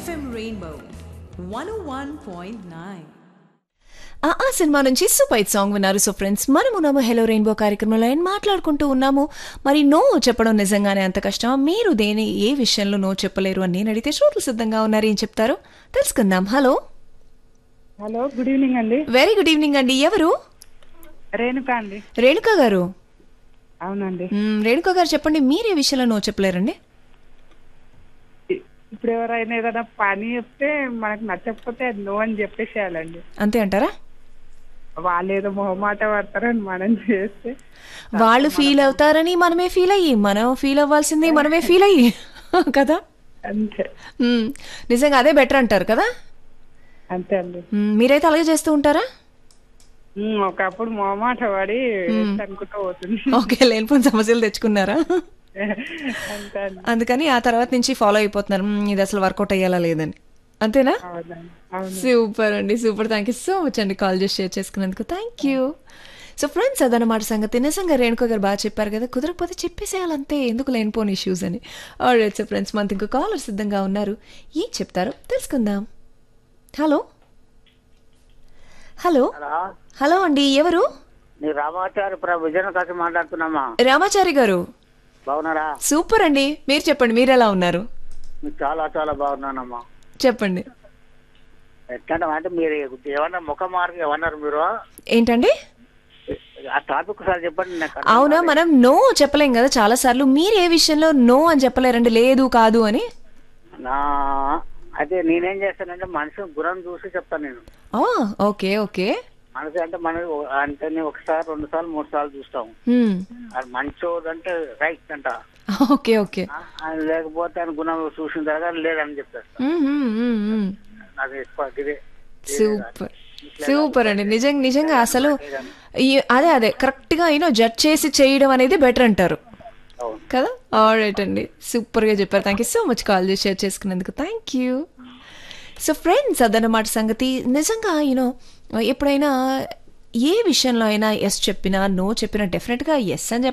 FM Rainbow 101.9. ఆ ఆ cinema నుంచి సూపర్ హిట్ సాంగ్ విన్నారు సో ఫ్రెండ్స్ మనము ఉన్నాము హెలో రెయిన్బో కార్యక్రమంలో ఏం మాట్లాడుకుంటూ ఉన్నాము మరి నో చెప్పడం నిజంగానే అంత కష్టం మీరు దేని ఏ విషయంలో నో చెప్పలేరు అని నేను అడిగితే శ్రోతలు సిద్ధంగా ఉన్నారు ఏం చెప్తారు తెలుసుకుందాం హలో హలో గుడ్ ఈవినింగ్ అండి వెరీ గుడ్ ఈవినింగ్ అండి ఎవరు రేణుక అండి రేణుక గారు అవునండి మ్మ్, రేణుక గారు చెప్పండి మీరు ఏ విషయంలో నో చెప్పలేరండి ఇప్పుడు ఎవరైనా ఏదైనా పని చెప్తే మనకు నచ్చకపోతే అది నో అని చెప్పేసేయాలండి అంతే అంటారా వాళ్ళు ఏదో మొహమాట పడతారని మనం చేస్తే వాళ్ళు ఫీల్ అవుతారని మనమే ఫీల్ అయ్యి మనం ఫీల్ అవ్వాల్సింది మనమే ఫీల్ అయ్యి కదా అంతే మ్మ్, నిజంగా అదే బెటర్ అంటారు కదా అంతే అండి మ్మ్, మీరైతే అలాగే చేస్తూ ఉంటారా ఉమ్, ఒకప్పుడు మొహమాట పడి అనుకుంటూ పోతుంది ఓకే లేనిపోయిన సమస్యలు తెచ్చుకున్నారా అంతే అండి అందుకని ఆ తర్వాత నుంచి ఫాలో అయిపోతున్నారు "మ్మ్, ఇది అసలు వర్కౌట్ అయ్యేలా లేదని అంతేనా అవునండి అవును సూపర్ అండి super thank you so much అండి కాల్ చేసి షేర్ చేసుకున్నందుకు థ్యాంక్ యూ సో ఫ్రెండ్స్ అదనమాట సంగతి నిజంగా రేణుక గారు బాగా చెప్పారు కదా కుదరకపోతే చెప్పేసేయాలంతే ఎందుకు లేనిపోని ఇష్యూస్ అని ఆల్రైట్ సో ఫ్రెండ్స్ మనకి ఇంకో కాలర్ సిద్ధంగా ఉన్నారు ఏం చెప్తారో తెలుసుకుందాం హలో హలో హలో హలో అండి ఎవరు నీ రామాచారి ప్రభు విజయన కాసి మాట్లాడుతున్నామా రామాచారి గారు బాగున్నారా సూపర్ అండి మీరు చెప్పండి మీరు ఎలా ఉన్నారు మీరు చాలా చాలా బాగున్నానమ్మా చెప్పండి ఎట్లా అంటే మీరు ఏమన్నా ముఖ మార్గం ఏమన్నారు మీరు ఏంటండి ఆ టాపిక్ ఒకసారి చెప్పండి నాకు అర్థం అవునా కాలేదు. మనం నో చెప్పలేం కదా చాలా సార్లు మీరు ఏ విషయంలో నో అని చెప్పలేరండి లేదు కాదు అని నా అయితే నేనేం చేస్తానంటే మనిషి గుణం చూసి చెప్తాను నేను ఆ, ఓకే ఓకే మనిషి అంటే మన అంటే నేను ఒకసారి రెండు సార్లు మూడు సార్లు చూస్తాం హ్మ్. అది మంచోడు అంటే రైట్ అంట ఓకే ఓకే ఆ, ఆయన లేకపోతే ఆయన గుణం చూసిన తర్వాత లేదని చెప్పేస్తా హ్మ్, హ్మ్, హ్మ్, హ్మ్. నాకు ఎక్కువ ఇదే సూపర్ సూపర్ అండి నిజంగా నిజంగా అసలు ఈ- అదే అదే కరెక్ట్ గా యూనో జడ్జ్ చేసి చేయడం అనేది బెటర్ అంటారు అవును కదా ఆల్రైట్ అండి సూపర్గా చెప్పారు thank you so much call చేసి షేర్ చేసుకున్నందుకు థ్యాంక్ యూ సో ఫ్రెండ్స్ అదన్నమాట సంగతి నిజంగా యూనో ఎప్పుడైనా ఏ విషయంలో అయినా ఎస్ చెప్పినా నో చెప్పినా డెఫినెట్గా ఎస్ అని